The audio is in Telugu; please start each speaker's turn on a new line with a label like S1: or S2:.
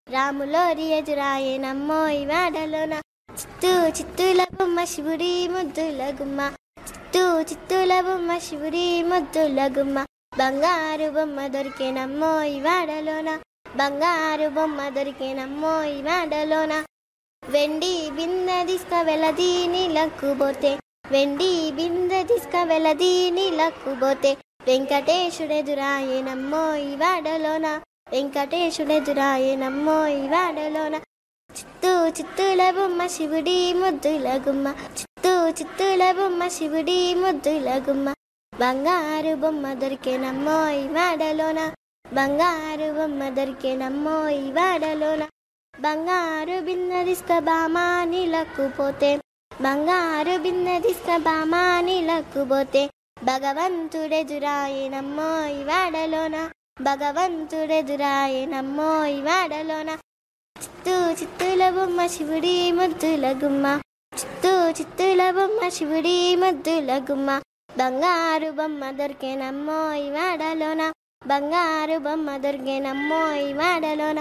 S1: రాములోరి ఎదురాయనమ్మో ఈ వాడలోన చిత్తూ చిత్తుల బొమ్మ శివుడి ముద్దుల గుమ్మ చిత్తూ చిత్తుల బొమ్మ శివుడి ముద్దుల గుమ్మ బంగారు బొమ్మ దొరికేనమ్మో ఈ వాడలోన బంగారు బొమ్మ దొరికేనమ్మో ఈ వాడలోన వెండి బిందె తీసుక వెలది నీలక్కుపోతే వెండి బిందె తీసుక వెలది నీలక్కుపోతే వెంకటేశుడెదురాయనమ్మో ఈ వాడలోన వెంకటేశుడెదురాయనమ్మో ఈ వాడలోన చిత్తూ చిత్తుల బొమ్మ శివుడి ముద్దుల గుమ్మ చిత్తూ చిత్తుల బొమ్మ శివుడి ముద్దుల గుమ్మ బంగారు బొమ్మ దొరికేనమ్మో ఈ వాడలోన బంగారు బొమ్మ దొరికేనమ్మో ఈ వాడలోన బంగారు బిందె తీసుక బామా నీలక్కుపోతే బంగారు బిందె తీసుక బామా నీలక్కుపోతే భగవంతుడెదురాయనమ్మో ఈ వాడలోన భగవంతుడెదురాయనమ్మో ఈ వాడలోన చిత్తూ చిత్తుల బొమ్మ శివుడి ముద్దుల గుమ్మ చిత్తూ చిత్తుల బొమ్మ శివుడి ముద్దుల గుమ్మ బంగారు బొమ్మ దొరికేనమ్మో ఈ వాడలోన బంగారు బొమ్మ దొరికేనమ్మో ఈ వాడలోన